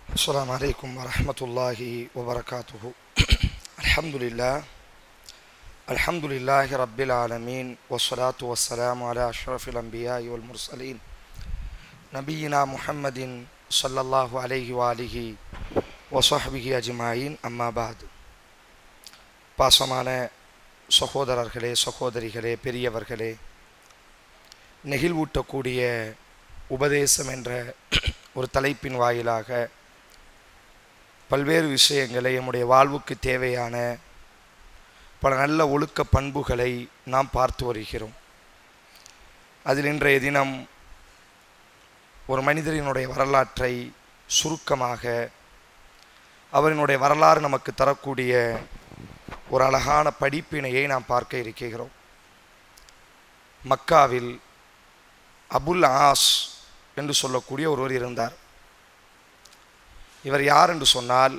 السلام عليكم ورحمة الله وبركاته الحمد لله الحمد لله رب العالمين والصلاة والسلام على أشرف الأنبياء والمرسلين نبينا محمد صلى الله عليه وآله وصحبه أجمعين أما بعد பாசமான சகோதரர்களே சகோதரிகளே பெரியவர்களே நெகிழ்வூட்டக்கூடிய உபதேசம் என்ற ஒரு தலைப்பின் வாயிலாக பல்வேறு விஷயங்களை நம்முடைய வாழ்வுக்கு தேவையான பல நல்ல ஒழுக்க பண்புகளை நாம் பார்த்து வருகிறோம் அதில் இன்றைய தினம் ஒரு மனிதரினுடைய வரலாற்றை சுருக்கமாக அவரினுடைய வரலாறு நமக்கு தரக்கூடிய ஒரு அழகான படிப்பினையை நாம் பார்க்க இருக்கிறோம் மக்காவில் அபுல் ஆஸ் என்று சொல்லக்கூடிய ஒருவர் இருந்தார் இவர் யார் என்று சொன்னால்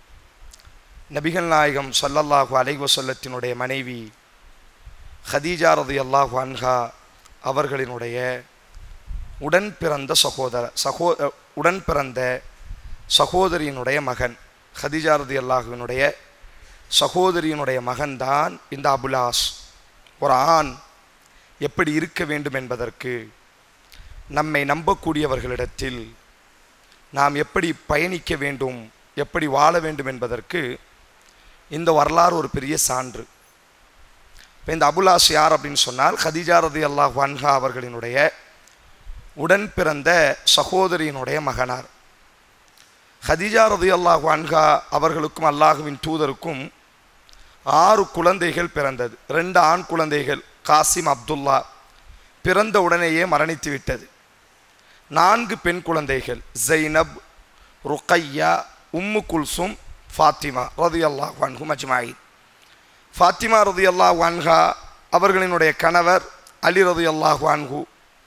நபிகள் நாயகம் சல்லல்லாஹு அலைஹி வஸல்லத்தினுடைய மனைவி ஹதீஜா ரதி அல்லாஹு அன்ஹா அவர்களினுடைய உடன் பிறந்த சகோதர சகோ உடன் பிறந்த சகோதரியினுடைய மகன் ஹதீஜா ரதி அல்லாஹுவினுடைய சகோதரியினுடைய மகன்தான் இந்த அபுலாஸ் ஒரு ஆண் எப்படி இருக்க வேண்டும் என்பதற்கு நம்மை நம்பக்கூடியவர்களிடத்தில் நாம் எப்படி பயணிக்க வேண்டும் எப்படி வாழ வேண்டும் என்பதற்கு இந்த வரலாறு ஒரு பெரிய சான்று இப்போ இந்த அபுலாஸ் யார் அப்படின்னு சொன்னால் ஹதிஜா ரதி அல்லாஹ் வன்ஹா அவர்களினுடைய உடன் பிறந்த சகோதரியினுடைய மகனார் ஹதிஜா ரதி அல்லாஹ் வன்ஹா அவர்களுக்கும் அல்லாஹுவின் தூதருக்கும் ஆறு குழந்தைகள் பிறந்தது ரெண்டு ஆண் குழந்தைகள் காசிம் அப்துல்லா பிறந்த உடனேயே மரணித்து விட்டது நான்கு பெண் குழந்தைகள் ஜைனப் ருக்கையா உம்மு குல்சும் ஃபாத்திமா ரதி அல்லாஹ் வான்ஹு மஜ்மாயி ஃபாத்திமா ரதி அல்லாஹ் வான்ஹா அவர்களினுடைய கணவர் அலி ரதி அல்லாஹ் வான்ஹு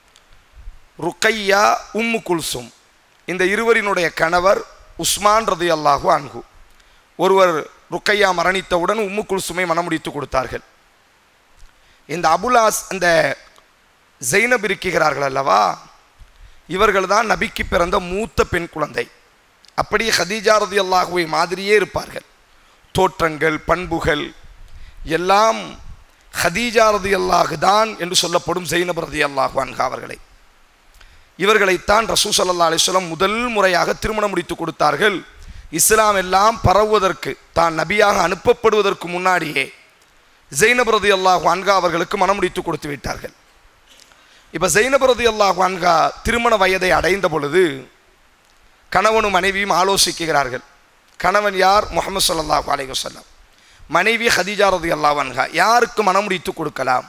ருக்கையா உம்மு குல்சும் இந்த இருவரினுடைய கணவர் உஸ்மான் ரதி அல்லாஹு அன்ஹு ஒருவர் ருக்கையா மரணித்தவுடன் உம்மு குல்சுமை மனமுடித்து கொடுத்தார்கள் இந்த அபுலாஸ் அந்த ஜெய்னப் இருக்கிறார்கள் அல்லவா இவர்கள் தான் நபிக்கு பிறந்த மூத்த பெண் குழந்தை அப்படியே ஹதீஜா ரதி அல்லாஹுவை மாதிரியே இருப்பார்கள் தோற்றங்கள் பண்புகள் எல்லாம் ஹதீஜா ரதி அல்லாஹு தான் என்று சொல்லப்படும் ஜெய்னப் ரதி அல்லாஹு அன்ஹா அவர்களை இவர்களைத்தான் ரசூ சல்லா அலிஸ்லம் முதல் முறையாக திருமணம் முடித்து கொடுத்தார்கள் இஸ்லாம் எல்லாம் பரவுவதற்கு தான் நபியாக அனுப்பப்படுவதற்கு முன்னாடியே ஜெய்னப் ரதி அல்லாஹு அன்ஹா அவர்களுக்கு மனம் முடித்து கொடுத்து விட்டார்கள் இப்போ ஜெய்னப் ரதி அல்லாஹு அன்ஹா திருமண வயதை அடைந்த பொழுது கணவனும் மனைவியும் ஆலோசிக்கிறார்கள் கணவன் யார் முகமது சல்லாஹு அலைஹி வஸல்லம் மனைவி ஹதீஜா ரதி அல்லாஹ் அன்ஹா யாருக்கு மனம் முடித்து கொடுக்கலாம்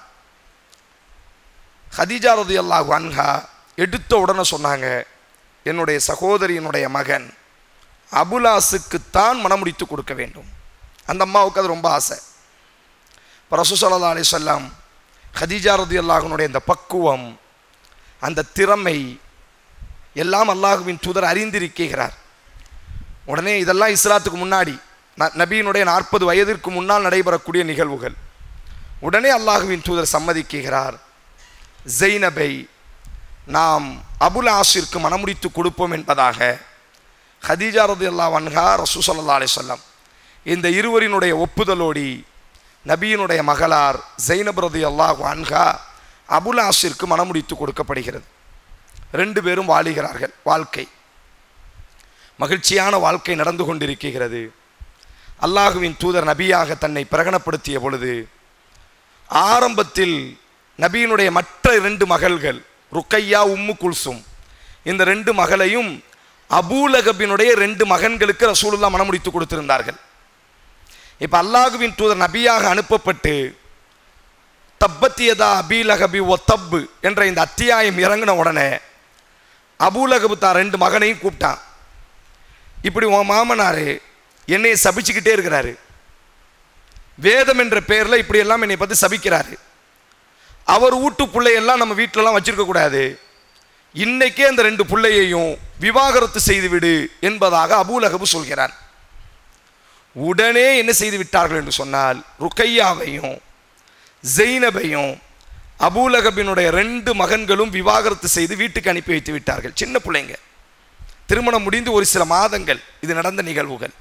ஹதீஜா ரதி அல்லாஹு அன்ஹா எடுத்த உடனே சொன்னாங்க என்னுடைய சகோதரியினுடைய மகன் அபுலாஸுக்குத்தான் மனம் முடித்து கொடுக்க வேண்டும் அந்த அம்மாவுக்கு அது ரொம்ப ஆசை இப்போ ரசூசல்லா அலி சொல்லாம் ஹதீஜா ரதி அல்லாஹனுடைய அந்த பக்குவம் அந்த திறமை எல்லாம் அல்லாஹுவின் தூதர் அறிந்திருக்கிறார் உடனே இதெல்லாம் இஸ்லாத்துக்கு முன்னாடி நபியினுடைய நாற்பது வயதிற்கு முன்னால் நடைபெறக்கூடிய நிகழ்வுகள் உடனே அல்லாஹுவின் தூதர் சம்மதிக்கிறார் ஜெய்னபை நாம் அபுல் ஆசிற்கு மனமுடித்து கொடுப்போம் என்பதாக ஹதீஜா ரதி அல்லா வன்ஹா ரசூ சல்லா அலி சொல்லம் இந்த இருவரினுடைய ஒப்புதலோடி நபியினுடைய மகளார் ஜெய்னப் ரதி அல்லாஹ் அன்ஹா அபுல் ஆசிற்கு மனமுடித்து கொடுக்கப்படுகிறது ரெண்டு பேரும் வாழுகிறார்கள் வாழ்க்கை மகிழ்ச்சியான வாழ்க்கை நடந்து கொண்டிருக்கிறது அல்லாஹுவின் தூதர் நபியாக தன்னை பிரகடனப்படுத்திய பொழுது ஆரம்பத்தில் நபியினுடைய மற்ற இரண்டு மகள்கள் ருக்கையா உம்மு குல்சும் இந்த ரெண்டு மகளையும் அபூலகபினுடைய ரெண்டு மகன்களுக்கு ரசூலுல்லா மனமுடித்து கொடுத்திருந்தார்கள் இப்போ அல்லாஹுவின் தூதர் நபியாக அனுப்பப்பட்டு தப்பத்தியதா அபீலகபி ஒ தப்பு என்ற இந்த அத்தியாயம் இறங்கின உடனே அபூலகபு தான் ரெண்டு மகனையும் கூப்பிட்டான் இப்படி உன் மாமனார் என்னையை சபிச்சுக்கிட்டே இருக்கிறாரு வேதம் என்ற பெயரில் இப்படி எல்லாம் என்னை பற்றி சபிக்கிறாரு அவர் வீட்டு பிள்ளையெல்லாம் நம்ம வீட்டிலலாம் வச்சிருக்க கூடாது இன்னைக்கே அந்த ரெண்டு பிள்ளையையும் விவாகரத்து செய்துவிடு என்பதாக அபூலகபு சொல்கிறார் உடனே என்ன செய்து விட்டார்கள் என்று சொன்னால் ருக்கையாவையும் ஜெய்னபையும் அபூலகபினுடைய ரெண்டு மகன்களும் விவாகரத்து செய்து வீட்டுக்கு அனுப்பி வைத்து விட்டார்கள் சின்ன பிள்ளைங்க திருமணம் முடிந்து ஒரு சில மாதங்கள் இது நடந்த நிகழ்வுகள்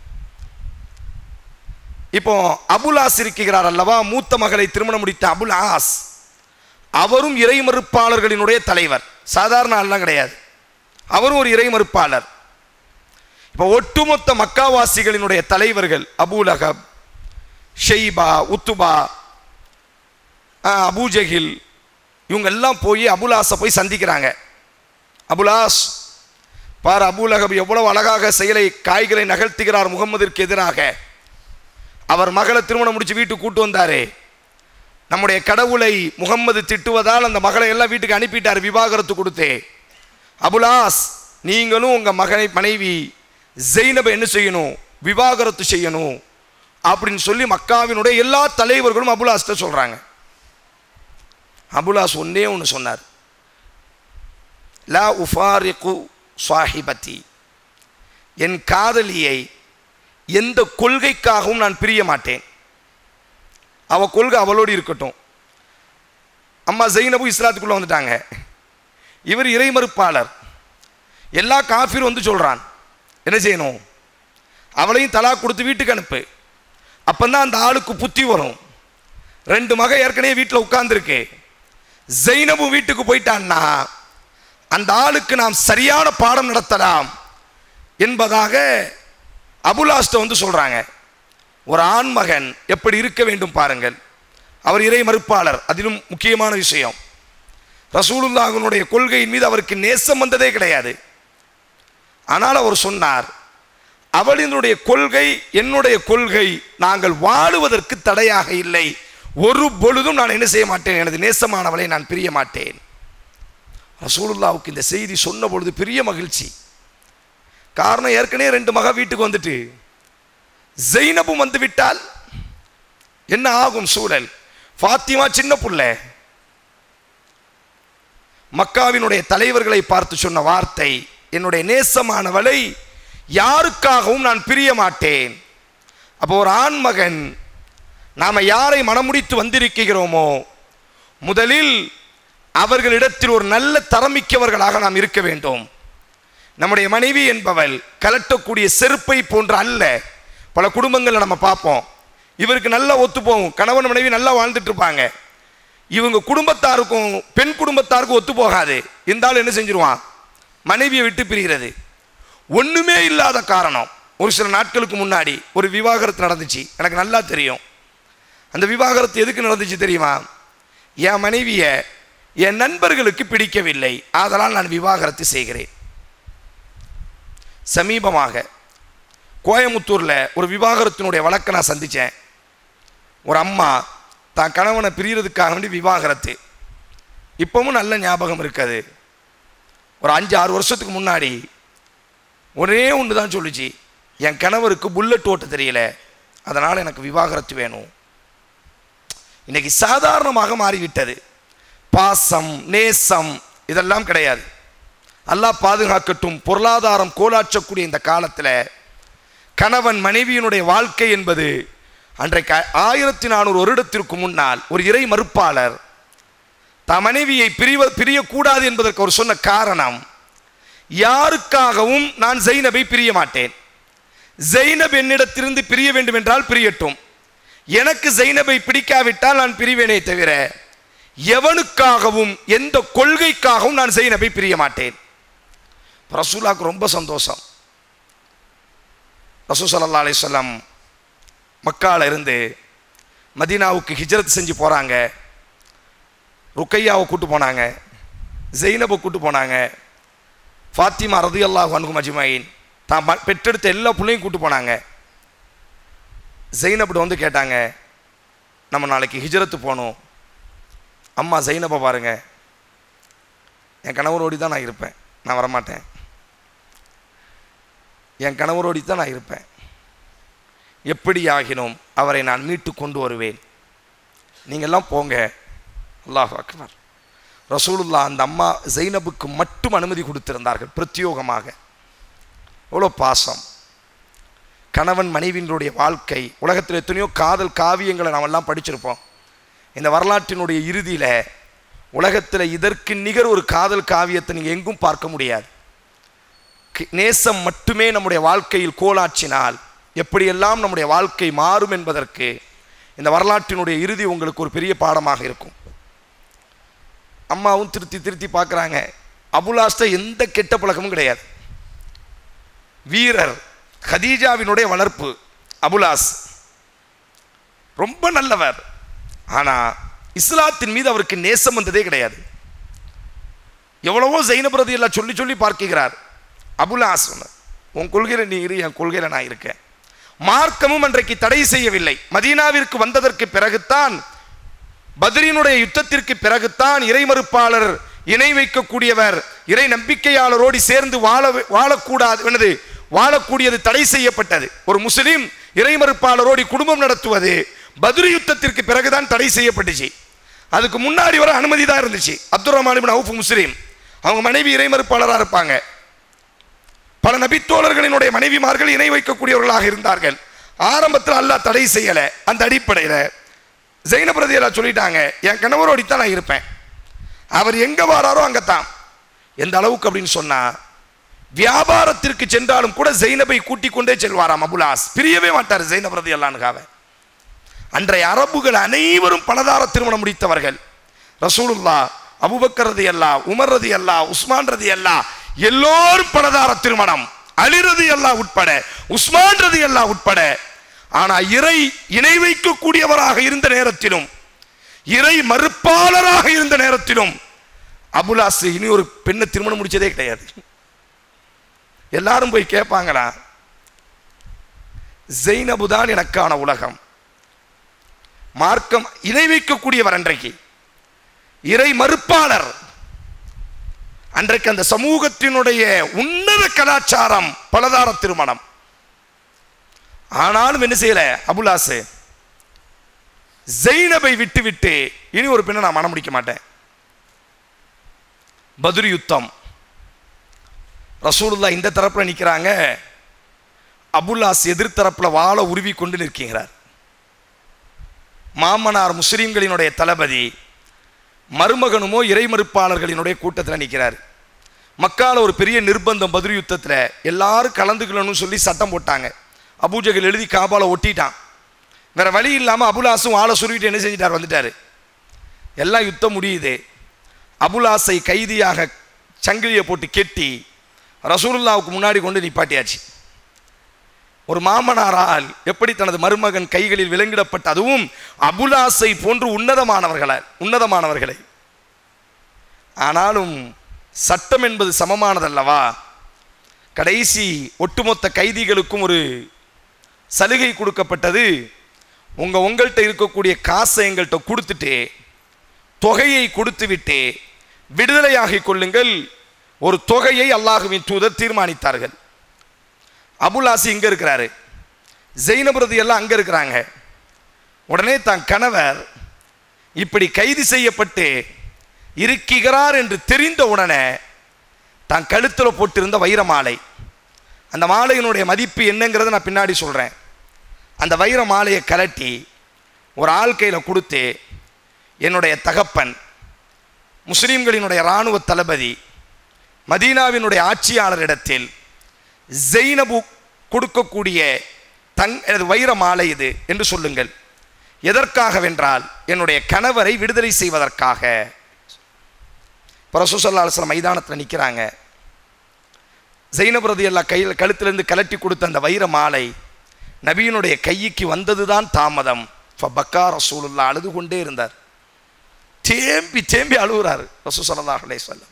இப்போ அபுல் ஆஸ் இருக்கிறார் அல்லவா மூத்த மகளை திருமணம் முடித்த அபுல் ஆஸ் அவரும் இறை மறுப்பாளர்களினுடைய தலைவர் சாதாரண ஆள்லாம் கிடையாது அவரும் ஒரு இறை மறுப்பாளர் இப்போ ஒட்டுமொத்த மக்காவாசிகளினுடைய தலைவர்கள் அபூல் அகப் ஷெய்பா உத்துபா ஆஹ், அபூஜஹில் இவங்க எல்லாம் போய் அபுலாஸை போய் சந்திக்கிறாங்க அபுலாஸ் பார் அபூல் அகப் எவ்வளவு அழகாக செயலை காய்களை நகர்த்துகிறார் முகம்மதிற்கு எதிராக அவர் மகளை திருமணம் முடிச்சு வீட்டுக்கு கூட்டு வந்தாரே நம்முடைய கடவுளை முகம்மது திட்டுவதால் அந்த மகளை எல்லாம் வீட்டுக்கு அனுப்பிட்டார் விவாகரத்து கொடுத்தே அபுலாஸ் நீங்களும் உங்க மகனை மனைவி ஜெயினபை என்ன செய்யணும் விவாகரத்து செய்யணும் அப்படின்னு சொல்லி மக்காவினுடைய எல்லா தலைவர்களும் அபுலாஸ்ட்ட சொல்றாங்க அபுலாஸ் ஒன்னே ஒன்று சொன்னார் லா உஃபாரிகு சாஹிபதி என் காதலியை எந்த கொள்கைக்காகவும் நான் பிரிய மாட்டேன் அவ கொள்கை அவளோடு இருக்கட்டும் அம்மா ஜெயினபு இஸ்லாத்துக்குள்ள வந்துட்டாங்க இவர் இறை மறுப்பாளர் எல்லா காஃபிரும் வந்து சொல்றான் என்ன செய்யணும் அவளையும் தலா கொடுத்து வீட்டுக்கு அனுப்பு அப்பந்தான் அந்த ஆளுக்கு புத்தி வரும் ரெண்டு மக ஏற்கனவே வீட்டில் உட்கார்ந்துருக்கு ஜெயினபு வீட்டுக்கு போயிட்டான்னா அந்த ஆளுக்கு நாம் சரியான பாடம் நடத்தலாம் என்பதாக அபுலாஸ்ட வந்து சொல்றாங்க ஒரு ஆண்மகன் எப்படி இருக்க வேண்டும் பாருங்கள் அவர் இறை மறுப்பாளர் அதிலும் முக்கியமான விஷயம் ரசூலுல்லாஹனுடைய கொள்கையின் மீது அவருக்கு நேசம் வந்ததே கிடையாது ஆனால் அவர் சொன்னார் அவளினுடைய கொள்கை என்னுடைய கொள்கை நாங்கள் வாழுவதற்கு தடையாக இல்லை ஒரு பொழுதும் நான் என்ன செய்ய மாட்டேன் எனது நேசமானவளை நான் பிரிய மாட்டேன் ரசூலுல்லாவுக்கு இந்த செய்தி சொன்ன பொழுது பெரிய மகிழ்ச்சி காரணம் ஏற்கனவே ரெண்டு மக வீட்டுக்கு வந்துட்டு ஜெயினபும் வந்து விட்டால் என்ன ஆகும் சூழல் ஃபாத்திமா சின்ன புள்ள மக்காவினுடைய தலைவர்களை பார்த்து சொன்ன வார்த்தை என்னுடைய நேசமானவளை யாருக்காகவும் நான் பிரிய மாட்டேன் அப்போ ஒரு ஆண்மகன் நாம யாரை மனமுடித்து வந்திருக்கிறோமோ முதலில் அவர்களிடத்தில் ஒரு நல்ல தரமிக்கவர்களாக நாம் இருக்க வேண்டும் நம்முடைய மனைவி என்பவள் கலட்டக்கூடிய செருப்பை போன்ற அல்ல பல குடும்பங்களில் நம்ம பார்ப்போம் இவருக்கு நல்லா ஒத்து போகும் கணவன் மனைவி நல்லா வாழ்ந்துட்டு இருப்பாங்க இவங்க குடும்பத்தாருக்கும் பெண் குடும்பத்தாருக்கும் ஒத்து போகாது இருந்தாலும் என்ன செஞ்சிருவான் மனைவியை விட்டு பிரிகிறது ஒண்ணுமே இல்லாத காரணம் ஒரு சில நாட்களுக்கு முன்னாடி ஒரு விவாகரத்து நடந்துச்சு எனக்கு நல்லா தெரியும் அந்த விவாகரத்து எதுக்கு நடந்துச்சு தெரியுமா என் மனைவியை என் நண்பர்களுக்கு பிடிக்கவில்லை ஆதலால் நான் விவாகரத்து செய்கிறேன் சமீபமாக கோயமுத்தூரில் ஒரு விவாகரத்தினுடைய வழக்கை நான் சந்தித்தேன் ஒரு அம்மா தான் கணவனை பிரியறதுக்காக வேண்டி விவாகரத்து இப்பவும் நல்ல ஞாபகம் இருக்காது ஒரு அஞ்சு ஆறு வருஷத்துக்கு முன்னாடி ஒரே ஒன்று தான் சொல்லுச்சு என் கணவருக்கு புல்லட் ஓட்ட தெரியல அதனால் எனக்கு விவாகரத்து வேணும் இன்னைக்கு சாதாரணமாக மாறிவிட்டது பாசம் நேசம் இதெல்லாம் கிடையாது அல்லாஹ் பாதுகாக்கட்டும் பொருளாதாரம் கோலாற்றக்கூடிய இந்த காலத்தில் கணவன் மனைவியினுடைய வாழ்க்கை என்பது அன்றைக்கு ஆயிரத்தி நானூறு வருடத்திற்கு முன்னால் ஒரு இறை மறுப்பாளர் தம் மனைவியை பிரிவ பிரியக்கூடாது என்பதற்கு அவர் சொன்ன காரணம் யாருக்காகவும் நான் ஜெய்னபை பிரிய மாட்டேன் ஜெய்னப் என்னிடத்திலிருந்து பிரிய வேண்டும் என்றால் பிரியட்டும் எனக்கு ஜெய்னபை பிடிக்காவிட்டால் நான் பிரிவேனே தவிர எவனுக்காகவும் எந்த கொள்கைக்காகவும் நான் ஜெய்னபை பிரிய மாட்டேன் ரசூலாக்கு ரொம்ப சந்தோஷம் ரசூ சல்லா அலிஸ்லாம் மக்கால இருந்து மதீனாவுக்கு ஹிஜ்ரத் செஞ்சு போகிறாங்க ருக்கையாவை கூட்டு போனாங்க ஜெயினபை கூட்டு போனாங்க ஃபாத்திமா ரதி அல்லாஹ் அனுகும் அஜ்மாயின் தான் ம- பெற்றெடுத்த எல்லா பிள்ளையும் கூட்டு போனாங்க ஜெயினப்ட வந்து கேட்டாங்க நம்ம நாளைக்கு ஹிஜ்ரத்து போகணும் அம்மா ஜெயினப்பை பாருங்க என் கணவரோடி தான் நான் இருப்பேன் நான் வரமாட்டேன் என் கணவரோடி தான் நான் இருப்பேன் எப்படி ஆகினோம் அவரை நான் மீட்டு கொண்டு வருவேன் நீங்கள்லாம் போங்க அல்லாஹ் அக்பர் ரசூலுல்லா அந்த அம்மா ஜெய்னபுக்கு மட்டும் அனுமதி கொடுத்திருந்தார்கள் பிரத்யோகமாக எவ்வளோ பாசம் கணவன் மனைவியினுடைய வாழ்க்கை உலகத்தில் எத்தனையோ காதல் காவியங்களை நாம் எல்லாம் படிச்சிருப்போம் இந்த வரலாற்றினுடைய இறுதியில் உலகத்தில் இதற்கு நிகர் ஒரு காதல் காவியத்தை நீங்கள் எங்கும் பார்க்க முடியாது நேசம் மட்டுமே நம்முடைய வாழ்க்கையில் கோலாச்சினால் எப்படியெல்லாம் நம்முடைய வாழ்க்கை மாறும் என்பதற்கு இந்த வரலாற்றினுடைய இறுதி உங்களுக்கு ஒரு பெரிய பாடமாக இருக்கும் அம்மாவும் திருத்தி திருத்தி பார்க்குறாங்க அபுலாஸ்ட எந்த கெட்ட பழக்கமும் கிடையாது வீரர் ஹதீஜாவினுடைய வளர்ப்பு அபுலாஸ் ரொம்ப நல்லவர் ஆனால் இஸ்லாத்தின் மீது அவருக்கு நேசம் வந்ததே கிடையாது எவ்வளவோ ஜெயினபிரதி எல்லாம் சொல்லி சொல்லி பார்க்கிறார் அபுலாஸ் சொன்னார் உன் கொள்கையில் நீ இரு என் கொள்கையில் நான் இருக்கேன் மார்க்கமும் அன்றைக்கு தடை செய்யவில்லை மதீனாவிற்கு வந்ததற்கு பிறகுத்தான் பத்ரினுடைய யுத்தத்திற்கு பிறகுத்தான் இறைமறுப்பாளர் இணை வைக்கக்கூடியவர் இறை நம்பிக்கையாளரோடு சேர்ந்து வாழ வாழக்கூடாது என்னது வாழக்கூடியது தடை செய்யப்பட்டது ஒரு முஸ்லிம் இறைமறுப்பாளரோடு குடும்பம் நடத்துவது பத்ரி யுத்தத்திற்கு பிறகுதான் தடை செய்யப்பட்டுச்சு அதுக்கு முன்னாடி வர அனுமதி தான் இருந்துச்சு அப்துல் ரஹ்மான் இப்னு அவுஃப் முஸ்லீம் அவங்க மனைவி இறைமறுப்பாளராக இருப்பாங்க பல நபித்தோழர்களினுடைய மனைவிமார்கள் இணை வைக்கக்கூடியவர்களாக இருந்தார்கள் ஆரம்பத்தில் அல்லாஹ் தடை செய்யலை அந்த அடிப்படையில் ஜெயினபிரதி எல்லாம் சொல்லிட்டாங்க என் கணவரோடி தான் நான் இருப்பேன் அவர் எங்கே வாராரோ அங்கே தான் எந்த அளவுக்கு அப்படின்னு சொன்னா வியாபாரத்திற்கு சென்றாலும் கூட ஜெயினபை கூட்டிக் கொண்டே செல்வாராம் அபுலாஸ் பிரியவே மாட்டார் ஜெயினபிரதி அல்லான்காவை அன்றைய அரபுகள் அனைவரும் பலதார திருமணம் முடித்தவர்கள் ரசூலுல்லா அபுபக்கர் ரதி அல்லா உமர் ரதி அல்லா உஸ்மான் ரதி அல்லா எல்லோரும் பலதார திருமணம் அலி ரதி அல்லா உட்பட உஸ்மான் ரதி அல்லா உட்பட ஆனா இறை இணை வைக்கக்கூடியவராக இருந்த நேரத்திலும் இறை மறுப்பாளராக இருந்த நேரத்திலும் அபுலாஸ் இனி ஒரு பெண்ணை திருமணம் முடிச்சதே கிடையாது எல்லாரும் போய் கேட்பாங்களா ஜெய்னபுதான் எனக்கான உலகம் மார்க்கம் இணை வைக்கக்கூடியவர் அன்றைக்கு இறை மறுப்பாளர் அன்றைக்கு அந்த சமூகத்தினுடைய உன்னத கலாச்சாரம் பலதார திருமணம் ஆனாலும் என்ன செய்யல அபுலாசு ஜெயினபை விட்டு விட்டு இனி ஒரு பெண்ணை நான் மனம் முடிக்க மாட்டேன் பதுரி யுத்தம் ரசூலுல்லா இந்த தரப்புல நிற்கிறாங்க அபுல்லாஸ் எதிர்த்தரப்புல வாழ உருவி கொண்டு நிற்கிறார் மாமனார் முஸ்லிம்களினுடைய தளபதி மருமகனுமோ இறைமறுப்பாளர்களினுடைய கூட்டத்தில் நிற்கிறார் மக்கால ஒரு பெரிய நிர்பந்தம் பதிரி யுத்தத்தில் எல்லாரும் கலந்துக்கணும்னு சொல்லி சட்டம் போட்டாங்க அபூஜகல் எழுதி காபால ஒட்டிட்டான் வேற வழி இல்லாமல் அபுலாசும் ஆளை சுருவிட்டு என்ன செஞ்சிட்டார் வந்துட்டார் எல்லாம் யுத்தம் முடியுது அபுலாசை கைதியாக சங்கிலியை போட்டு கெட்டி ரசூலுல்லாவுக்கு முன்னாடி கொண்டு நிப்பாட்டியாச்சு ஒரு மாமனாரால் எப்படி தனது மருமகன் கைகளில் விலங்கிடப்பட்ட அதுவும் அபுலாசை போன்று உன்னதமானவர்கள உன்னதமானவர்களை ஆனாலும் சட்டம் என்பது சமமானதல்லவா கடைசி ஒட்டுமொத்த கைதிகளுக்கும் ஒரு சலுகை கொடுக்கப்பட்டது உங்க உங்கள்கிட்ட இருக்கக்கூடிய காசை எங்கள்கிட்ட கொடுத்துட்டு தொகையை கொடுத்து விட்டு விடுதலையாகிக் கொள்ளுங்கள் ஒரு தொகையை அல்லாஹுவின் தூதர் தீர்மானித்தார்கள் அபுலாசி இங்கே இருக்கிறாரு ஜெயினபிரதி எல்லாம் அங்கே இருக்கிறாங்க உடனே தன் கணவர் இப்படி கைது செய்யப்பட்டு இருக்கிறார் என்று தெரிந்த உடனே தான் கழுத்தில் போட்டிருந்த வைர மாலை அந்த மாலையினுடைய மதிப்பு என்னங்கிறத நான் பின்னாடி சொல்கிறேன் அந்த வைர மாலையை கலட்டி ஒரு ஆள் கையில் கொடுத்து என்னுடைய தகப்பன் முஸ்லீம்களினுடைய இராணுவ தளபதி மதீனாவினுடைய ஆட்சியாளரிடத்தில் ஜெயினபு கொடுக்கக்கூடிய தங் எனது வைர மாலை இது என்று சொல்லுங்கள் எதற்காகவென்றால் என்னுடைய கணவரை விடுதலை செய்வதற்காக பரசுசல்லா அலுவலம் மைதானத்தில் நிற்கிறாங்க ஜெயினபுரதி எல்லாம் கையில் கழுத்திலிருந்து கலட்டி கொடுத்த அந்த வைர மாலை நபியினுடைய கைக்கு வந்ததுதான் தாமதம் பக்கா ரசூலுல்லா அழுது கொண்டே இருந்தார் தேம்பி தேம்பி அழுகுறாரு ரசூ சல்லா அலையம்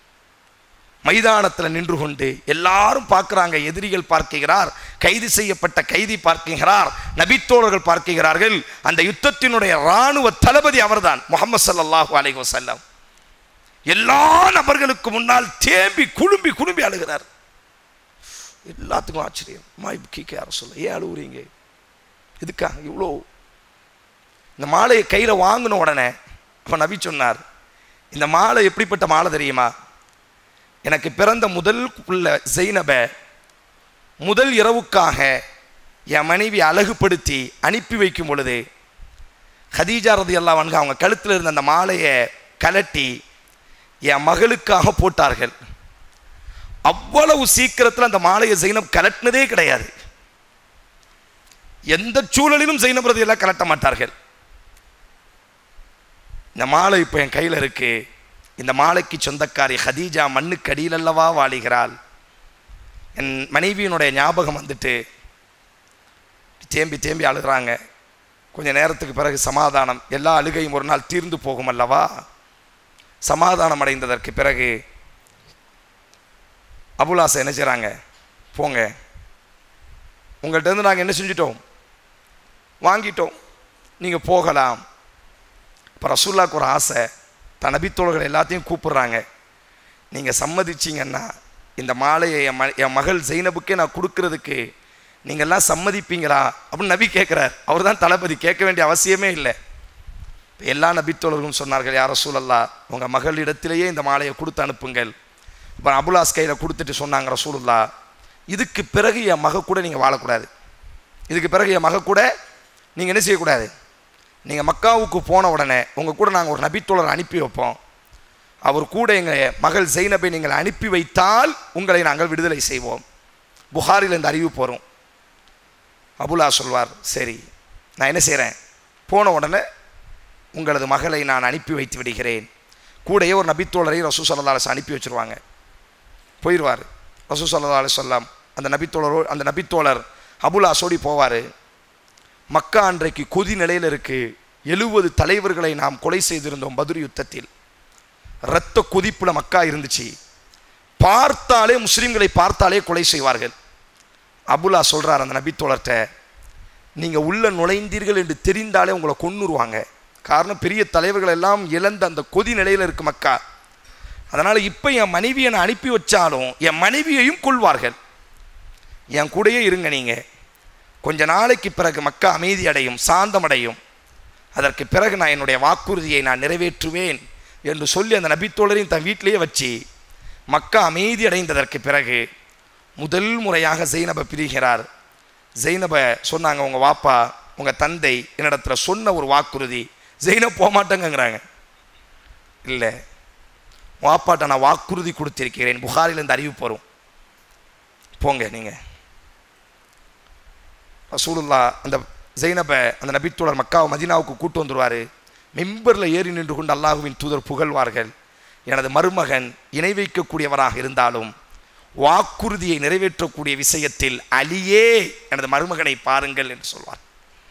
மைதானத்தில் நின்று கொண்டு எல்லாரும் பார்க்குறாங்க எதிரிகள் பார்க்கிறார் கைது செய்யப்பட்ட கைதி பார்க்கிறார் நபித்தோழர்கள் பார்க்கிறார்கள் அந்த யுத்தத்தினுடைய இராணுவ தளபதி அவர்தான் முகமது சல்லாஹூ அலைஹி வசல்லம் எல்லா நபர்களுக்கு முன்னால் தேம்பி குழும்பி குழும்பி அழுகிறார் எல்லாத்துக்கும் ஆச்சரியம் மாய்க்கு யார சொல்ல ஏன் அழுகுறீங்க இதுக்கா இவ்வளோ இந்த மாலையை கையில் வாங்கின உடனே அப்போ நபி சொன்னார் இந்த மாலை எப்படிப்பட்ட மாலை தெரியுமா எனக்கு பிறந்த முதல் புள்ள ஜெயினப முதல் இரவுக்காக என் மனைவி அழகுபடுத்தி அனுப்பி வைக்கும் பொழுது ஹதீஜா ரதி எல்லாம் வந்து அவங்க கழுத்தில் இருந்த அந்த மாலையை கலட்டி என் மகளுக்காக போட்டார்கள் அவ்வளவு சீக்கிரத்தில் அந்த மாலையை ஜைனப் கலட்டினதே கிடையாது எந்த சூழலிலும் ஜைனப் ரதி எல்லாம் கலட்ட மாட்டார்கள் இந்த மாலை இப்போ என் கையில் இருக்கு இந்த மாலைக்கு சொந்தக்காரி ஹதீஜா மண்ணுக்கு அடியில் அல்லவா வாழுகிறாள் என் மனைவியினுடைய ஞாபகம் வந்துட்டு தேம்பி தேம்பி அழுகிறாங்க கொஞ்ச நேரத்துக்கு பிறகு சமாதானம் எல்லா அழுகையும் ஒரு நாள் தீர்ந்து போகும் அல்லவா சமாதானம் அடைந்ததற்கு பிறகு அபுலாசை என்ன செய்கிறாங்க போங்க உங்கள்கிட்ட இருந்து நாங்கள் என்ன செஞ்சிட்டோம் வாங்கிட்டோம் நீங்கள் போகலாம் இப்போ ரசூல்லாக்கு ஒரு ஆசை தன் நபித்தோழர்கள் எல்லாத்தையும் கூப்பிடுறாங்க நீங்கள் சம்மதிச்சிங்கன்னா இந்த மாலையை என் ம என் மகள் ஜெயினபுக்கே நான் கொடுக்கறதுக்கு நீங்கள்லாம் சம்மதிப்பீங்களா அப்படின்னு நபி கேட்குறார் அவர் தான் தளபதி கேட்க வேண்டிய அவசியமே இல்லை இப்ப எல்லா நபித்தோழர்களும் சொன்னார்கள் யார் ரசூலல்லா உங்கள் மகளிடத்திலேயே இந்த மாலையை கொடுத்து அனுப்புங்கள் இப்போ அபுலாஸ் கையில் கொடுத்துட்டு சொன்னாங்க ரசூலுல்லா இதுக்கு பிறகு என் மக கூட நீங்கள் வாழக்கூடாது இதுக்கு பிறகு என் மக கூட நீங்கள் என்ன செய்யக்கூடாது நீங்கள் மக்காவுக்கு போன உடனே உங்கள் கூட நாங்கள் ஒரு நபித்தோழரை அனுப்பி வைப்போம் அவர் கூட எங்கள் மகள் ஜெய்னபை நீங்கள் அனுப்பி வைத்தால் உங்களை நாங்கள் விடுதலை செய்வோம் புகாரில் இந்த அறிவிப்பு வரும் அபுலா சொல்வார் சரி நான் என்ன செய்கிறேன் போன உடனே உங்களது மகளை நான் அனுப்பி வைத்து விடுகிறேன் கூடயே ஒரு நபித்தோழரை ரசூ சல்லாஸ் அனுப்பி வச்சுருவாங்க போயிடுவார் ரசூ சல்லா சொல்லாம் அந்த நபித்தோழரோ அந்த நபித்தோழர் அபுலாசோடி போவார் மக்கா அன்றைக்கு கொதி நிலையில் இருக்கு எழுபது தலைவர்களை நாம் கொலை செய்திருந்தோம் பதுர் யுத்தத்தில் இரத்த கொதிப்புல மக்கா இருந்துச்சு பார்த்தாலே முஸ்லிம்களை பார்த்தாலே கொலை செய்வார்கள் அபுலா சொல்றார் அந்த நபித்தோழர்கிட்ட நீங்கள் உள்ள நுழைந்தீர்கள் என்று தெரிந்தாலே உங்களை கொன்னுருவாங்க காரணம் பெரிய தலைவர்கள் எல்லாம் இழந்த அந்த கொதி நிலையில் இருக்கு மக்கா அதனால் இப்போ என் மனைவியை நான் அனுப்பி வச்சாலும் என் மனைவியையும் கொள்வார்கள் என் கூடயே இருங்க நீங்கள் கொஞ்ச நாளைக்கு பிறகு மக்கா அமைதி அடையும் சாந்தமடையும் அதற்கு பிறகு நான் என்னுடைய வாக்குறுதியை நான் நிறைவேற்றுவேன் என்று சொல்லி அந்த நபித்தோழரையும் தன் வீட்டிலேயே வச்சு மக்கா அமைதி அடைந்ததற்கு பிறகு முதல் முறையாக ஜெய்னபை பிரிகிறார் ஜெய்னபை சொன்னாங்க உங்கள் வாப்பா உங்கள் தந்தை என்னிடத்துல சொன்ன ஒரு வாக்குறுதி ஜெய்னப் போக மாட்டேங்கிறாங்க இல்லை வாப்பாட்ட நான் வாக்குறுதி கொடுத்திருக்கிறேன் புகாரில் இந்த அறிவிப்பு வரும் போங்க நீங்கள் ரசூலுல்லா அந்த ஜெய்னபை அந்த நபித்தோழர் மக்காவை மதினாவுக்கு கூட்டு வந்துடுவார் மெம்பரில் ஏறி நின்று கொண்டு அல்லாஹுவின் தூதர் புகழ்வார்கள் எனது மருமகன் இணை வைக்கக்கூடியவராக இருந்தாலும் வாக்குறுதியை நிறைவேற்றக்கூடிய விஷயத்தில் அலியே எனது மருமகனை பாருங்கள் என்று சொல்வார்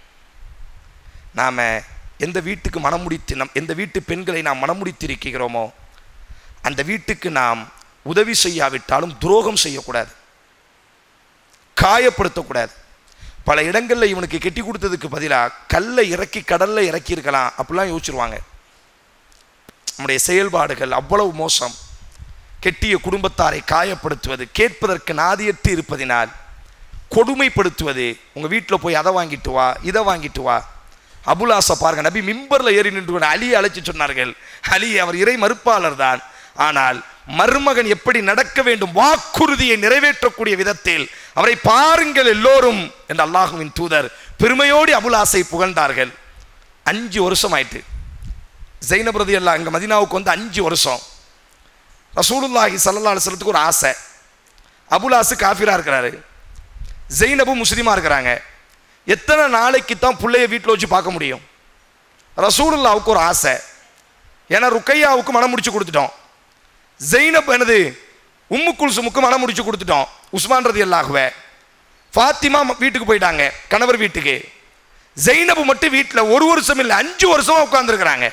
நாம் எந்த வீட்டுக்கு மனமுடித்து நம் எந்த வீட்டு பெண்களை நாம் மனமுடித்திருக்கிறோமோ அந்த வீட்டுக்கு நாம் உதவி செய்யாவிட்டாலும் துரோகம் செய்யக்கூடாது காயப்படுத்தக்கூடாது பல இடங்களில் இவனுக்கு கெட்டி கொடுத்ததுக்கு பதிலாக கல்லை இறக்கி கடலில் இறக்கி இருக்கலாம் அப்படிலாம் யோசிச்சிருவாங்க நம்முடைய செயல்பாடுகள் அவ்வளவு மோசம் கெட்டிய குடும்பத்தாரை காயப்படுத்துவது கேட்பதற்கு நாதியற்று இருப்பதினால் கொடுமைப்படுத்துவது உங்கள் வீட்டில் போய் அதை வாங்கிட்டு வா இதை வாங்கிட்டு வா அபுலாசை பாருங்க நபி மிம்பரில் ஏறி நின்று கொண்டு அலியை அழைச்சி சொன்னார்கள் அலி அவர் இறை மறுப்பாளர் தான் ஆனால் மருமகன் எப்படி நடக்க வேண்டும் வாக்குறுதியை நிறைவேற்றக்கூடிய விதத்தில் அவரை பாருங்கள் எல்லோரும் என்று அல்லாஹுவின் தூதர் பெருமையோடு அபுலாசை புகழ்ந்தார்கள் அஞ்சு வருஷம் ஆயிட்டு ஜெயினபிரதி எல்லாம் அங்கே மதினாவுக்கு வந்து அஞ்சு வருஷம் ரசூலுல்லாஹி சல்லா அலுவலத்துக்கு ஒரு ஆசை அபுலாசு காஃபிரா இருக்கிறாரு ஜெயினபு முஸ்லீமா இருக்கிறாங்க எத்தனை நாளைக்கு தான் பிள்ளைய வீட்டில் வச்சு பார்க்க முடியும் ரசூலுல்லாவுக்கு ஒரு ஆசை ஏன்னா ருக்கையாவுக்கு மனம் முடிச்சு கொடுத்துட்டோம் ஜெயினப் எனது உம்மு குல்சுமுக்கு மனம் முடிச்சு கொடுத்துட்டோம் உஸ்மான் ரதி அல்லாஹுவ ஃபாத்திமா வீட்டுக்கு போயிட்டாங்க கணவர் வீட்டுக்கு ஜெயினபு மட்டும் வீட்டில் ஒரு வருஷம் இல்லை அஞ்சு வருஷமா உட்காந்துருக்குறாங்க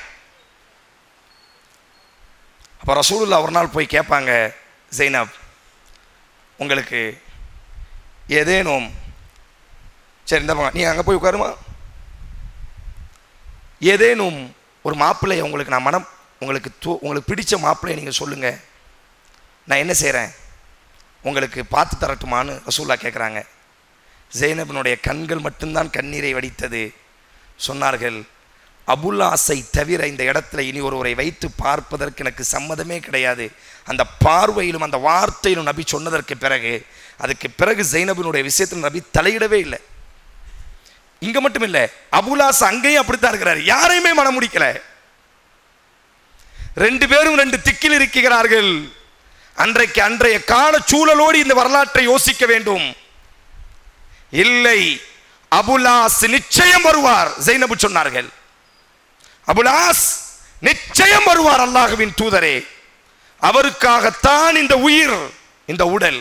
அப்போ ரசூலுல்லா ஒரு நாள் போய் கேட்பாங்க ஜெய்னப் உங்களுக்கு ஏதேனும் சரி இந்த நீ அங்கே போய் உட்காருமா ஏதேனும் ஒரு மாப்பிள்ளையை உங்களுக்கு நான் மனம் உங்களுக்கு தூ உங்களுக்கு பிடிச்ச மாப்பிள்ளையை நீங்கள் சொல்லுங்கள் நான் என்ன செய்கிறேன் உங்களுக்கு பார்த்து தரட்டுமான்னு ரசூல்லா கேட்குறாங்க ஜெய்னபினுடைய கண்கள் மட்டும்தான் கண்ணீரை வடித்தது சொன்னார்கள் அபுல்லாசை தவிர இந்த இடத்துல இனி ஒருவரை வைத்து பார்ப்பதற்கு எனக்கு சம்மதமே கிடையாது அந்த பார்வையிலும் அந்த வார்த்தையிலும் நபி சொன்னதற்கு பிறகு அதுக்கு பிறகு ஜெய்னபினுடைய விஷயத்தில் நபி தலையிடவே இல்லை இங்க மட்டும் இல்லை அபுலாஸ் அங்கேயும் அப்படித்தான் இருக்கிறார் யாரையுமே மனம் முடிக்கல ரெண்டு பேரும் ரெண்டு திக்கில் இருக்கிறார்கள் அன்றைக்கு அன்றைய கால சூழலோடு இந்த வரலாற்றை யோசிக்க வேண்டும் இல்லை அபுலாஸ் நிச்சயம் வருவார் ஜெய்னபு சொன்னார்கள் அபுலாஸ் நிச்சயம் வருவார் அல்லாஹுவின் தூதரே அவருக்காகத்தான் இந்த உயிர் இந்த உடல்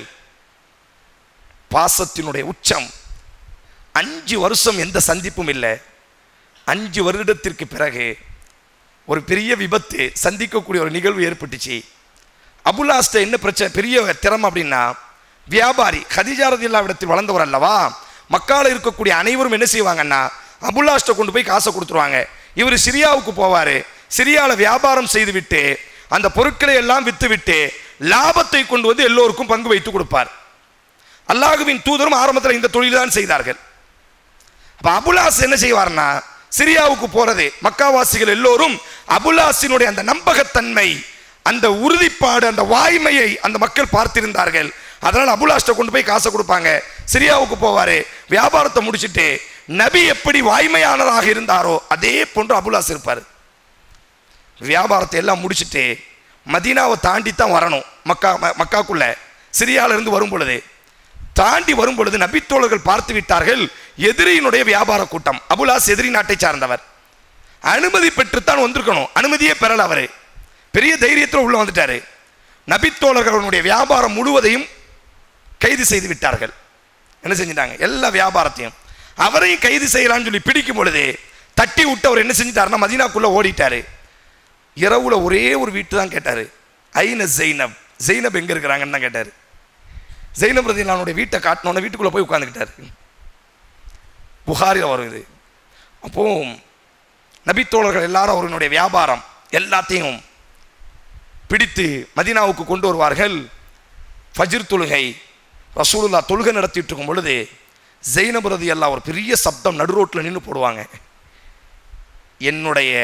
பாசத்தினுடைய உச்சம் அஞ்சு வருஷம் எந்த சந்திப்பும் இல்லை அஞ்சு வருடத்திற்கு பிறகு ஒரு பெரிய விபத்து சந்திக்கக்கூடிய ஒரு நிகழ்வு ஏற்பட்டுச்சு அபுலாஸ்ட என்ன பிரச்சனை பெரிய திறமை அப்படின்னா வியாபாரி ஹதிஜாரதில்லா இடத்தில் வளர்ந்தவர் அல்லவா மக்கால இருக்கக்கூடிய அனைவரும் என்ன செய்வாங்கன்னா அபுல்லாஸ்ட கொண்டு போய் காசை கொடுத்துருவாங்க இவர் சிரியாவுக்கு போவார் சிரியாவில் வியாபாரம் செய்துவிட்டு அந்த பொருட்களை எல்லாம் விற்றுவிட்டு லாபத்தை கொண்டு வந்து எல்லோருக்கும் பங்கு வைத்து கொடுப்பார் அல்லாஹுவின் தூதரும் ஆரம்பத்தில் இந்த தொழில் தான் செய்தார்கள் அப்ப அபுலாஸ் என்ன செய்வார்னா சிரியாவுக்கு போறது மக்காவாசிகள் எல்லோரும் அபுலாசினுடைய அந்த நம்பகத்தன்மை அந்த உறுதிப்பாடு அந்த வாய்மையை அந்த மக்கள் பார்த்திருந்தார்கள் அதனால் அபுலாஸ்ட கொண்டு போய் காசை கொடுப்பாங்க சிரியாவுக்கு போவாரு வியாபாரத்தை முடிச்சிட்டு நபி எப்படி வாய்மையானதாக இருந்தாரோ அதே போன்று அபுலாஸ் இருப்பார் வியாபாரத்தை எல்லாம் முடிச்சிட்டு மதீனாவை தாண்டி தான் வரணும் மக்கா ம- மக்காக்குள்ள சிரியால இருந்து வரும் பொழுது தாண்டி வரும் பொழுது நபித்தோழர்கள் பார்த்து விட்டார்கள் எதிரியினுடைய வியாபார கூட்டம் அபுலாஸ் எதிரி நாட்டை சார்ந்தவர் அனுமதி பெற்றுத்தான் வந்திருக்கணும் அனுமதியே பெறல அவரு பெரிய தைரியத்தில் உள்ள வந்துட்டாரு நபித்தோழர்கள் அவனுடைய வியாபாரம் முழுவதையும் கைது செய்து விட்டார்கள் என்ன செஞ்சிட்டாங்க எல்லா வியாபாரத்தையும் அவரையும் கைது செய்யலாம்னு சொல்லி பிடிக்கும் பொழுது தட்டி விட்டு அவர் என்ன செஞ்சிட்டாருன்னா மதீனாக்குள்ள ஓடிட்டாரு இரவுல ஒரே ஒரு வீட்டு தான் கேட்டாரு ஐன ஜெய்னப் ஜெய்னப் எங்க இருக்கிறாங்கன்னு தான் கேட்டாரு ஜெய்னப் ரதிலானுடைய வீட்டை காட்டினோன்னு வீட்டுக்குள்ள போய் உட்காந்துக்கிட்டாரு புகாரில் வரும் இது அப்போ நபித்தோழர்கள் எல்லாரும் அவர்களுடைய வியாபாரம் எல்லாத்தையும் பிடித்து மதீனாவுக்கு கொண்டு வருவார்கள் ஃபஜ்ர் தொழுகை ரசூலுல்லா தொழுகை நடத்திட்டு இருக்கும் பொழுது ஜெயினப் ரதி எல்லாம் ஒரு பெரிய சப்தம் நடு ரோட்டில் நின்று போடுவாங்க என்னுடைய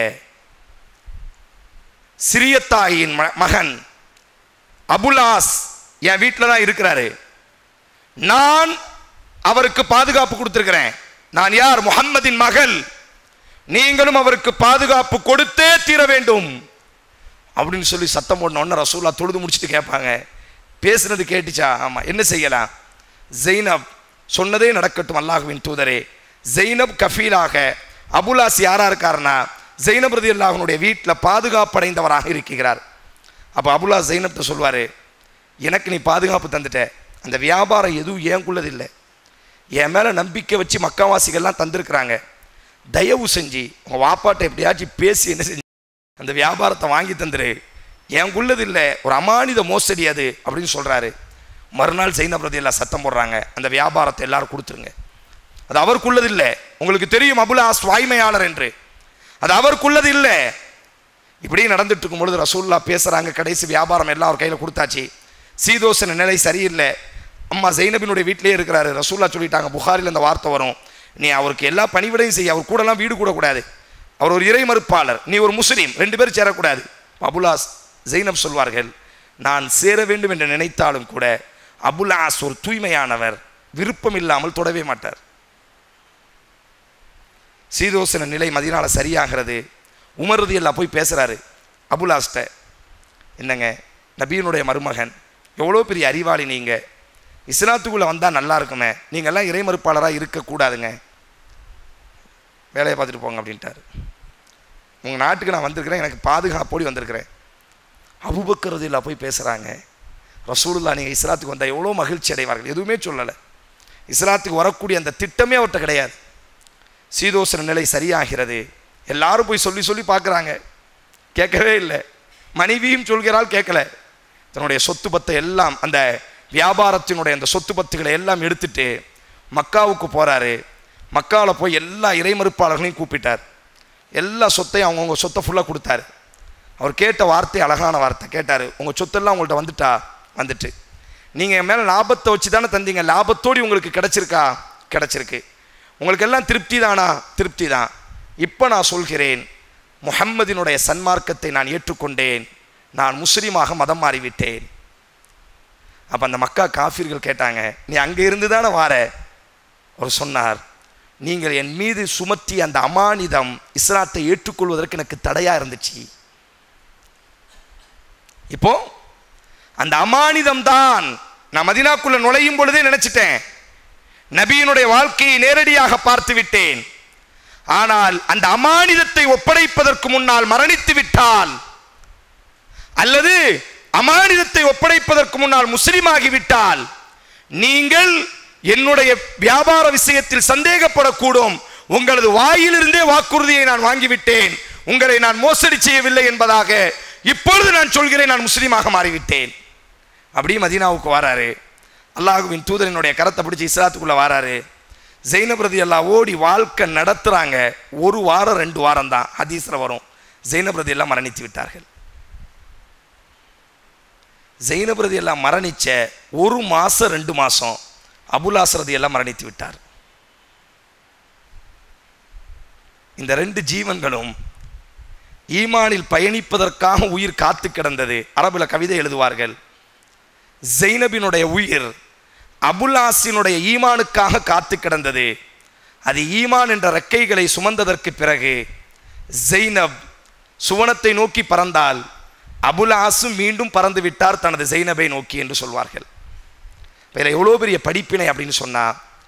சிறிய தாயின் ம- மகன் அபுலாஸ் என் வீட்டில் தான் இருக்கிறாரு நான் அவருக்கு பாதுகாப்பு கொடுத்திருக்கிறேன் நான் யார் முஹம்மதின் மகள் நீங்களும் அவருக்கு பாதுகாப்பு கொடுத்தே தீர வேண்டும் அப்படின்னு சொல்லி சத்தம் போடன உடனே ரசூல்லா தொழுது முடிச்சுட்டு கேட்பாங்க பேசுனது கேட்டுச்சா ஆமாம் என்ன செய்யலாம் ஜெய்னப் சொன்னதே நடக்கட்டும் அல்லாஹுவின் தூதரே ஜெய்னப் கஃபீலாக அபுலாஸ் யாரா இருக்காருன்னா ஜெய்னப் ரதி அல்லாஹனுடைய வீட்டில் பாதுகாப்படைந்தவராக இருக்கிறார் அப்போ அபுலாஸ் ஜெய்னப்ட்ட சொல்வார் எனக்கு நீ பாதுகாப்பு தந்துட்ட அந்த வியாபாரம் எதுவும் ஏங்குள்ளது இல்லை என் மேலே நம்பிக்கை வச்சு மக்காவாசிகள்லாம் தந்திருக்கிறாங்க தயவு செஞ்சு உங்கள் வாப்பாட்ட எப்படியாச்சும் பேசி என்ன செஞ்சு அந்த வியாபாரத்தை வாங்கி தந்துரு எனக்குள்ளது இல்லை ஒரு அமானித மோசடி அது அப்படின்னு சொல்கிறாரு மறுநாள் ஜெயினப் ரதி எல்லாம் சத்தம் போடுறாங்க அந்த வியாபாரத்தை எல்லாரும் கொடுத்துருங்க அது அவருக்குள்ளது இல்லை உங்களுக்கு தெரியும் அபுலாஸ் வாய்மையாளர் என்று அது அவருக்குள்ளது இல்லை இப்படி நடந்துட்டு இருக்கும் பொழுது ரசூல்லா பேசுகிறாங்க கடைசி வியாபாரம் எல்லாம் அவர் கையில் கொடுத்தாச்சு சீதோசன நிலை சரியில்லை அம்மா ஜெய்னபினுடைய வீட்டிலே இருக்கிறாரு ரசூல்லா சொல்லிட்டாங்க புகாரில் இந்த வார்த்தை வரும் நீ அவருக்கு எல்லா பணிவிடையும் செய்ய அவர் கூடலாம் வீடு கூடக்கூடாது அவர் ஒரு இறை மறுப்பாளர் நீ ஒரு முஸ்லீம் ரெண்டு பேரும் சேரக்கூடாது அபுலாஸ் ஜெய்னப் சொல்வார்கள் நான் சேர வேண்டும் என்று நினைத்தாலும் கூட அபுலாஸ் ஒரு தூய்மையானவர் விருப்பம் இல்லாமல் தொடவே மாட்டார் சீதோசன நிலை மதினால சரியாகிறது உமருதி எல்லாம் போய் பேசுகிறாரு அபுலாஸ்ட என்னங்க நபியினுடைய மருமகன் எவ்வளோ பெரிய அறிவாளி நீங்கள் இஸ்லாத்துக்குள்ளே வந்தால் நல்லா இருக்குமே நீங்கள்லாம் இறைமறுப்பாளராக இருக்கக்கூடாதுங்க வேலையை பார்த்துட்டு போங்க அப்படின்ட்டாரு உங்கள் நாட்டுக்கு நான் வந்திருக்கிறேன் எனக்கு பாதுகாப்போடி வந்திருக்கிறேன் அபுபக்கரதில்லா போய் பேசுகிறாங்க ரசூலுல்லா நீங்கள் இஸ்லாத்துக்கு வந்தால் எவ்வளோ மகிழ்ச்சி அடைவார்கள் எதுவுமே சொல்லலை இஸ்லாத்துக்கு வரக்கூடிய அந்த திட்டமே அவர்கிட்ட கிடையாது சீதோசன நிலை சரியாகிறது எல்லாரும் போய் சொல்லி சொல்லி பார்க்குறாங்க கேட்கவே இல்லை மனைவியும் சொல்கிறாள் கேட்கல தன்னுடைய சொத்து பத்தை எல்லாம் அந்த வியாபாரத்தினுடைய அந்த சொத்து பத்துகளை எல்லாம் எடுத்துட்டு மக்காவுக்கு போகிறாரு மக்காவில் போய் எல்லா இறைமறுப்பாளர்களையும் கூப்பிட்டார் எல்லா சொத்தையும் அவங்கவுங்க சொத்தை ஃபுல்லாக கொடுத்தாரு அவர் கேட்ட வார்த்தை அழகான வார்த்தை கேட்டார் உங்கள் சொத்தெல்லாம் உங்கள்கிட்ட வந்துட்டா வந்துட்டு நீங்கள் என் மேலே லாபத்தை வச்சு தானே தந்தீங்க லாபத்தோடு உங்களுக்கு கிடச்சிருக்கா கிடச்சிருக்கு உங்களுக்கு எல்லாம் திருப்தி தானா திருப்தி தான் இப்போ நான் சொல்கிறேன் முஹம்மதினுடைய சன்மார்க்கத்தை நான் ஏற்றுக்கொண்டேன் நான் முஸ்லீமாக மதம் மாறிவிட்டேன் அப்போ அந்த மக்கா காஃபிர்கள் கேட்டாங்க நீ அங்கே இருந்து தானே வார அவர் சொன்னார் நீங்கள் என் மீது சுமத்திய அந்த அமானிதம் இஸ்லாத்தை ஏற்றுக்கொள்வதற்கு எனக்கு தடையாக இருந்துச்சு இப்போ அந்த அமானிதம் தான் நான் மதினாக்குள்ள நுழையும் பொழுதே நினைச்சிட்டேன் நபியினுடைய வாழ்க்கையை நேரடியாக பார்த்து விட்டேன் ஆனால் அந்த அமானிதத்தை ஒப்படைப்பதற்கு முன்னால் மரணித்து விட்டால் அல்லது அமானிதத்தை ஒப்படைப்பதற்கு முன்னால் முஸ்லிமாகிவிட்டால் நீங்கள் என்னுடைய வியாபார விஷயத்தில் சந்தேகப்படக்கூடும் உங்களது வாயிலிருந்தே வாக்குறுதியை நான் வாங்கிவிட்டேன் உங்களை நான் மோசடி செய்யவில்லை என்பதாக இப்பொழுது நான் சொல்கிறேன் நான் முஸ்லீமாக மாறிவிட்டேன் அப்படியே மதீனாவுக்கு வராரு அல்லாஹுவின் தூதரினுடைய கரத்தை பிடிச்சி இஸ்லாத்துக்குள்ள வராரு ஜெயினபிரதி எல்லாம் ஓடி வாழ்க்கை நடத்துறாங்க ஒரு வாரம் ரெண்டு வாரம் தான் ஹதீஸ்ல வரும் ஜெயினபிரதி எல்லாம் மரணித்து விட்டார்கள் ஜெயினபிரதி எல்லாம் மரணிச்ச ஒரு மாசம் ரெண்டு மாசம் அபுலாசரதி எல்லாம் மரணித்து விட்டார் இந்த ரெண்டு ஜீவன்களும் ஈமானில் பயணிப்பதற்காக உயிர் காத்து கிடந்தது அரபுல கவிதை எழுதுவார்கள் ஜெய்னபினுடைய உயிர் அபுல்லாசினுடைய ஈமானுக்காக காத்து கிடந்தது அது ஈமான் என்ற ரெக்கைகளை சுமந்ததற்கு பிறகு ஜெய்னப் சுவனத்தை நோக்கி பறந்தால் அபுலாசும் மீண்டும் பறந்து விட்டார் தனது ஜெய்னபை நோக்கி என்று சொல்வார்கள் வேற எவ்வளோ பெரிய படிப்பினை அப்படின்னு சொன்னா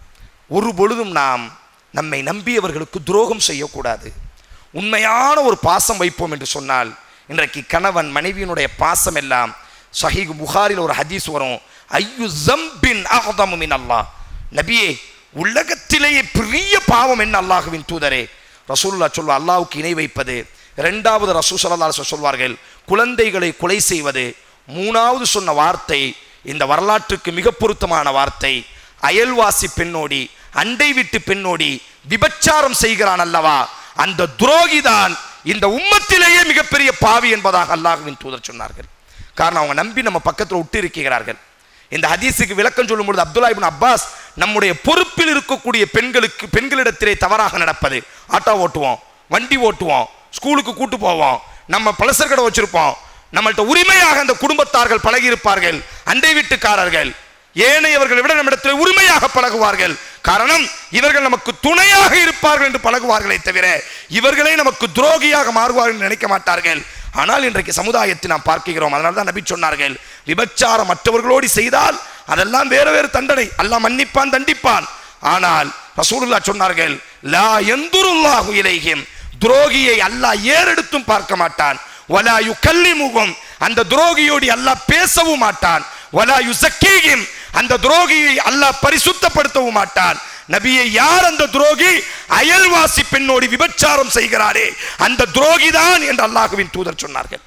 ஒரு பொழுதும் நாம் நம்மை நம்பியவர்களுக்கு துரோகம் செய்யக்கூடாது உண்மையான ஒரு பாசம் வைப்போம் என்று சொன்னால் இன்றைக்கு கணவன் மனைவியினுடைய பாசம் எல்லாம் சஹீக் புகாரில் ஒரு ஹதீஸ் வரும் ஐயு ஜம்பின் அகதமுமின் அல்லாஹ் நபியே உலகத்திலேயே பெரிய பாவம் என்ன அல்லாஹுவின் தூதரே ரசூல்லா சொல்வா அல்லாஹ்வுக்கு இணை வைப்பது இரண்டாவது ரசூ சல்லா சொல்வார்கள் குழந்தைகளை கொலை செய்வது மூணாவது சொன்ன வார்த்தை இந்த வரலாற்றுக்கு மிக பொருத்தமான வார்த்தை அயல்வாசி பெண்ணோடி அண்டை விட்டு பெண்ணோடி விபச்சாரம் செய்கிறான் அல்லவா அந்த துரோகிதான் இந்த உம்மத்திலேயே மிகப்பெரிய பாவி என்பதாக அல்லாஹ்வின் தூதர் சொன்னார்கள் காரணம் அவங்க நம்பி நம்ம பக்கத்தில் விட்டு இருக்கிறார்கள் இந்த ஹதீஸுக்கு விளக்கம் சொல்லும் பொழுது அப்துல்லா இப்னு அப்பாஸ் நம்முடைய பொறுப்பில் இருக்கக்கூடிய பெண்களுக்கு பெண்களிடத்திலே தவறாக நடப்பது ஆட்டோ ஓட்டுவோம் வண்டி ஓட்டுவோம் ஸ்கூலுக்கு கூட்டு போவோம் நம்ம பலசர் கடை வச்சிருப்போம் நம்மள்ட்ட உரிமையாக அந்த குடும்பத்தார்கள் பழகி இருப்பார்கள் அண்டை வீட்டுக்காரர்கள் ஏனையவர்களை விட நம்மிடத்தில் உரிமையாக பழகுவார்கள் காரணம் இவர்கள் நமக்கு துணையாக இருப்பார்கள் என்று பழகுவார்களே தவிர இவர்களே நமக்கு துரோகியாக மாறுவார்கள் என்று நினைக்க மாட்டார்கள் ஆனால் இன்றைக்கு சமுதாயத்தை நாம் பார்க்கிறோம் அதனால தான் நபி சொன்னார்கள் விபச்சாரம் மற்றவர்களோடு செய்தால் அதெல்லாம் வேறு வேறு தண்டனை அல்லாஹ் மன்னிப்பான் தண்டிப்பான் ஆனால் ரசூலுல்லாஹ் சொன்னார்கள் லா எந்துருல்லாஹு இலைஹிம் துரோகியை அல்லாஹ் ஏறெடுத்தும் பார்க்க மாட்டான் வலா யுகல்லிமுகும் அந்த துரோகியோடு அல்லாஹ் பேசவும் மாட்டான் வலா யுசக்கீஹிம் அந்த துரோகியை அல்லாஹ் பரிசுத்தப்படுத்தவும் மாட்டான் நபியை யார் அந்த துரோகி அயல்வாசி பெண்ணோடு விபச்சாரம் செய்கிறாரே அந்த துரோகி தான் என்று அல்லாஹுவின் தூதர் சொன்னார்கள்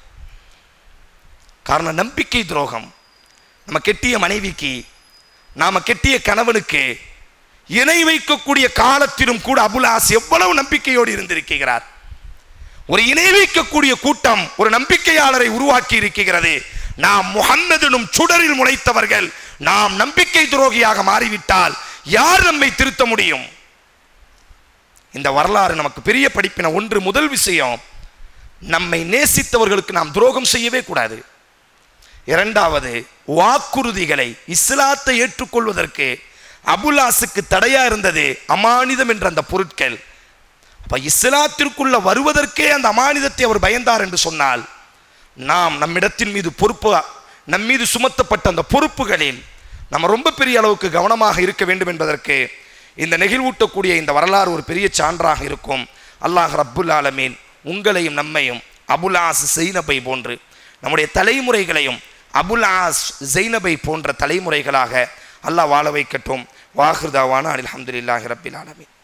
காரணம் நம்பிக்கை துரோகம் நம்ம கெட்டிய மனைவிக்கு நாம கெட்டிய கணவனுக்கு இணை வைக்கக்கூடிய காலத்திலும் கூட அபுலாஸ் எவ்வளவு நம்பிக்கையோடு இருந்திருக்கிறார் ஒரு இணை வைக்கக்கூடிய கூட்டம் ஒரு நம்பிக்கையாளரை உருவாக்கி இருக்கிறது நாம் முகம்மதனும் சுடரில் முளைத்தவர்கள் நாம் நம்பிக்கை துரோகியாக மாறிவிட்டால் யார் நம்மை திருத்த முடியும் இந்த வரலாறு நமக்கு பெரிய படிப்பின ஒன்று முதல் விஷயம் நம்மை நேசித்தவர்களுக்கு நாம் துரோகம் செய்யவே கூடாது இரண்டாவது வாக்குறுதிகளை இஸ்லாத்தை ஏற்றுக்கொள்வதற்கு அபுலாசுக்கு தடையா இருந்தது அமானிதம் என்ற அந்த பொருட்கள் அப்ப இஸ்லாத்திற்குள்ள வருவதற்கே அந்த அமானிதத்தை அவர் பயந்தார் என்று சொன்னால் நாம் நம்மிடத்தின் மீது பொறுப்பு நம் மீது சுமத்தப்பட்ட அந்த பொறுப்புகளில் நம்ம ரொம்ப பெரிய அளவுக்கு கவனமாக இருக்க வேண்டும் என்பதற்கு இந்த நெகிழ்வூட்டக்கூடிய இந்த வரலாறு ஒரு பெரிய சான்றாக இருக்கும் அல்லாஹ் ரப்புல் ஆலமீன் உங்களையும் நம்மையும் அபுலாஸ் ஜெய்னபை போன்று நம்முடைய தலைமுறைகளையும் அபுலாஸ் ஜெய்னபை போன்ற தலைமுறைகளாக அல்லாஹ் வாழ வைக்கட்டும் வாஹிருதாவான அல்ஹம்துலில்லாஹி ரப்பில் ஆலமீன்